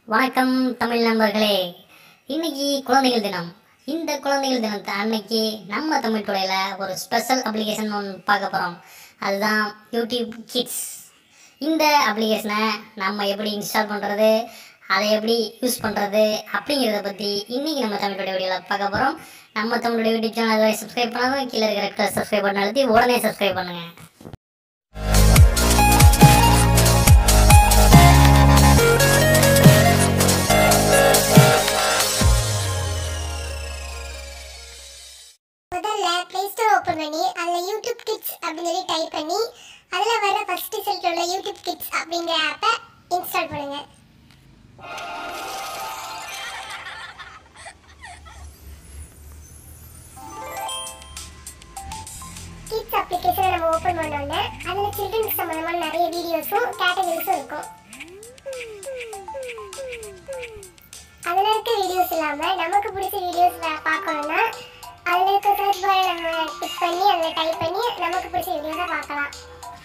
வணக்கம் தமிழ் நண்பர்களே இன்னைக்கு குழந்தைகள் தினம் இந்த குழந்தைகள் தினத்தை அன்னைக்கு நம்ம தமிழ் துறையில் ஒரு ஸ்பெஷல் அப்ளிகேஷன் ஒன்று பார்க்க போகிறோம் அதுதான் யூடியூப் கிட்ஸ் இந்த அப்ளிகேஷனை நம்ம எப்படி இன்ஸ்டால் பண்ணுறது அதை எப்படி யூஸ் பண்ணுறது அப்படிங்கிறத பற்றி இன்றைக்கி நம்ம தமிழ் டுடே வீடியோவில் பார்க்க போகிறோம் நம்ம தமிழ் டுடே யூடியூப் சேனல் அதுவரை சப்ஸ்கிரைப் பண்ணாலும் கீழே இருக்கிற சப்ஸ்கிரைப் பண்ண அழுத்தி உடனே சப்ஸ்கிரைப் பண்ணுங்கள் முதல்ல ப்ளே ஸ்டோர் ஓப்பன் பண்ணி அதில் யூடியூப் கிட்ஸ் அப்படின்னு சொல்லி டைப் பண்ணி அதில் வர ஃபர்ஸ்ட் ரிசல்ட் உள்ள யூடியூப் கிட்ஸ் அப்படிங்கிற ஆப்பை இன்ஸ்டால் பண்ணுங்க கிட்ஸ் அப்ளிகேஷனை நம்ம ஓப்பன் பண்ணோன்னே அதில் சில்ட்ரன்ஸ் சம்மந்தமான நிறைய வீடியோஸும் கேட்டகரிஸும் இருக்கும் அதில் இருக்க வீடியோஸ் இல்லாமல் நமக்கு பிடிச்ச வீடியோஸ் பார்க்கணும்னா அதில் இருக்க சர்ச் பாரை நம்ம கிளிக் பண்ணி அதில் டைப் பண்ணி நமக்கு பிடிச்ச வீடியோஸை பார்க்கலாம்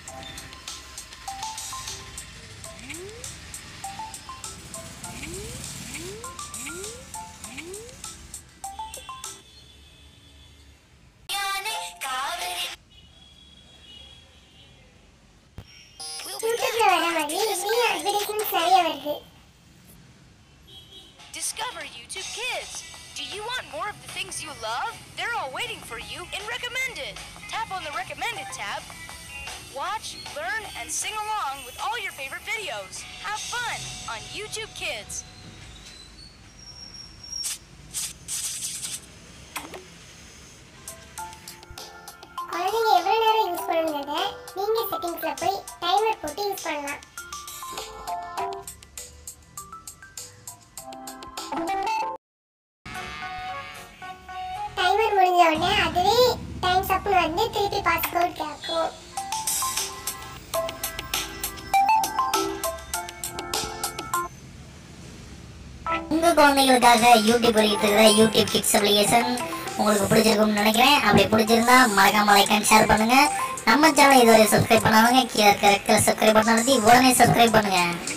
யூடியூப்ல வர மாதிரி இப்படியும் அட்வர்டைஸ்மெண்ட்ஸ் நிறைய வருது Discover YouTube Kids. Do you want more of the things you love? They're all waiting for you in Recommended. Tap on the Recommended tab. Watch, learn, and sing along with all your favorite videos. Have fun on YouTube Kids. குழந்தைங்க எவ்வளோ நேரம் use பண்ணுங்கிறத நீங்கள் செட்டிங்ஸில் போய் timer போட்டு use பண்ணலாம் timer முடிஞ்ச உடனே அதுவே டைம்ஸ் அப்னு வந்து திருப்பி பாஸ்வேர்ட் கேட்கும் உங்கள் குழந்தைகளுக்காக யூடியூப் வெளியிட்டிருக்கிற யூடியூப் கிட்ஸ் அப்ளிகேஷன் உங்களுக்கு பிடிச்சிருக்கும்னு நினைக்கிறேன் அப்படி பிடிச்சிருந்தா மறக்காம லைக் அண்ட் ஷேர் பண்ணுங்க நம்ம சேனல் இதுவரை சப்ஸ்கிரைப் பண்ணாதவங்க கீழே இருக்கிற சப்ஸ்கிரைப் பண்ணி உடனே சப்ஸ்கிரைப் பண்ணுங்க